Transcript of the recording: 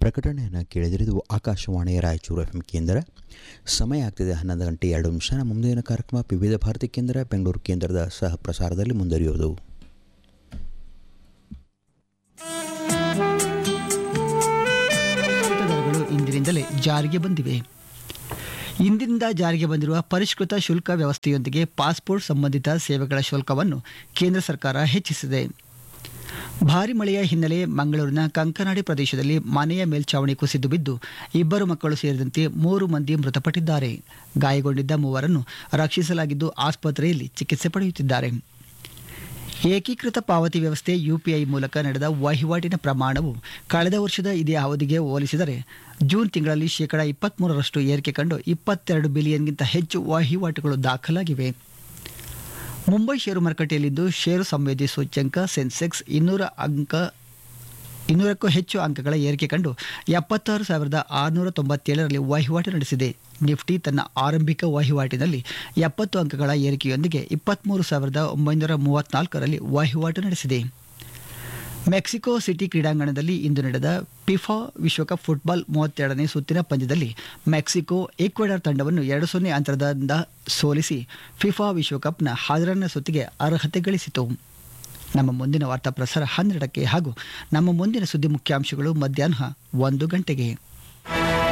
ಪ್ರಕಟಣೆಯನ್ನು ಕೇಳಿದಿರಿದು ಆಕಾಶವಾಣಿಯ Raichur F M ಕೇಂದ್ರ ಸಮಯ ಆಗ್ತಿದೆ ಹನ್ನೊಂದು ಗಂಟೆ ಎರಡು ನಿಮಿಷ ನಮ್ಮ ಮುಂದಿನ ಕಾರ್ಯಕ್ರಮ ವಿವಿಧ ಭಾರತಿ ಕೇಂದ್ರ ಬೆಂಗಳೂರು ಕೇಂದ್ರದ ಸಹ ಪ್ರಸಾರದಲ್ಲಿ ಮುಂದುವರಿಯುವುದು ದರಗಳು ಇಂದಿನಿಂದಲೇ ಜಾರಿಗೆ ಬಂದಿವೆ ಇಂದಿನಿಂದ ಜಾರಿಗೆ ಬಂದಿರುವ ಪರಿಷ್ಕೃತ ಶುಲ್ಕ ವ್ಯವಸ್ಥೆಯೊಂದಿಗೆ ಪಾಸ್ಪೋರ್ಟ್ ಸಂಬಂಧಿತ ಸೇವೆಗಳ ಶುಲ್ಕವನ್ನು ಕೇಂದ್ರ ಸರ್ಕಾರ ಹೆಚ್ಚಿಸಿದೆ ಭಾರಿ ಮಳೆಯ ಹಿನ್ನೆಲೆ ಮಂಗಳೂರಿನ ಕಂಕನಾಡಿ ಪ್ರದೇಶದಲ್ಲಿ ಮನೆಯ ಮೇಲ್ಛಾವಣಿ ಕುಸಿದು ಬಿದ್ದು ಇಬ್ಬರು ಮಕ್ಕಳು ಸೇರಿದಂತೆ ಮೂರು ಮಂದಿ ಮೃತಪಟ್ಟಿದ್ದಾರೆ ಗಾಯಗೊಂಡಿದ್ದ ಮೂವರನ್ನು ರಕ್ಷಿಸಲಾಗಿದ್ದು ಆಸ್ಪತ್ರೆಯಲ್ಲಿ ಚಿಕಿತ್ಸೆ ಪಡೆಯುತ್ತಿದ್ದಾರೆ ಏಕೀಕೃತ ಪಾವತಿ ವ್ಯವಸ್ಥೆ ಯುಪಿಐ ಮೂಲಕ ನಡೆದ ವಹಿವಾಟಿನ ಪ್ರಮಾಣವು ಕಳೆದ ವರ್ಷದ ಇದೇ ಅವಧಿಗೆ ಹೋಲಿಸಿದರೆ ಜೂನ್ ತಿಂಗಳಲ್ಲಿ ಶೇಕಡ ಇಪ್ಪತ್ತ್ಮೂರರಷ್ಟು ಏರಿಕೆ ಕಂಡು ಇಪ್ಪತ್ತೆರಡು ಬಿಲಿಯನ್ಗಿಂತ ಹೆಚ್ಚು ವಹಿವಾಟುಗಳು ದಾಖಲಾಗಿವೆ ಮುಂಬೈ ಷೇರು ಮಾರುಕಟ್ಟೆಯಲ್ಲಿಂದು ಷೇರು ಸಂವೇದಿ ಸೂಚ್ಯಂಕ ಸೆನ್ಸೆಕ್ಸ್ ಇನ್ನೂರ ಅಂಕ ಇನ್ನೂರಕ್ಕೂ ಹೆಚ್ಚು ಅಂಕಗಳ ಏರಿಕೆ ಕಂಡು ಎಪ್ಪತ್ತಾರು ಸಾವಿರದ ಆರುನೂರ ತೊಂಬತ್ತೇಳರಲ್ಲಿ ವಹಿವಾಟು ನಡೆಸಿದೆ ನಿಫ್ಟಿ ತನ್ನ ಆರಂಭಿಕ ವಹಿವಾಟಿನಲ್ಲಿ ಎಪ್ಪತ್ತು ಅಂಕಗಳ ಏರಿಕೆಯೊಂದಿಗೆ ಇಪ್ಪತ್ತ್ಮೂರು ಸಾವಿರದ ಒಂಬೈನೂರ ಮೂವತ್ತ್ನಾಲ್ಕರಲ್ಲಿ ವಹಿವಾಟು ನಡೆಸಿದೆ ಮೆಕ್ಸಿಕೋ ಸಿಟಿ ಕ್ರೀಡಾಂಗಣದಲ್ಲಿ ಇಂದು ನಡೆದ ಪಿಫಾ ವಿಶ್ವಕಪ್ ಫುಟ್ಬಾಲ್ ಮೂವತ್ತೆರಡನೇ ಸುತ್ತಿನ ಪಂದ್ಯದಲ್ಲಿ ಮೆಕ್ಸಿಕೋ ಈಕ್ವೆಡರ್ ತಂಡವನ್ನು ಎರಡು ಸೊನ್ನೆ ಅಂತರದಿಂದ ಸೋಲಿಸಿ ಫಿಫಾ ವಿಶ್ವಕಪ್ನ ಹದಿನಾರನೇ ಸುತ್ತಿಗೆ ಅರ್ಹತೆ ಗಳಿಸಿತು ನಮ್ಮ ಮುಂದಿನ ವಾರ್ತಾ ಪ್ರಸಾರ ಹನ್ನೆರಡಕ್ಕೆ ಹಾಗೂ ನಮ್ಮ ಮುಂದಿನ ಸುದ್ದಿ ಮುಖ್ಯಾಂಶಗಳು ಮಧ್ಯಾಹ್ನ ಒಂದು ಗಂಟೆಗೆ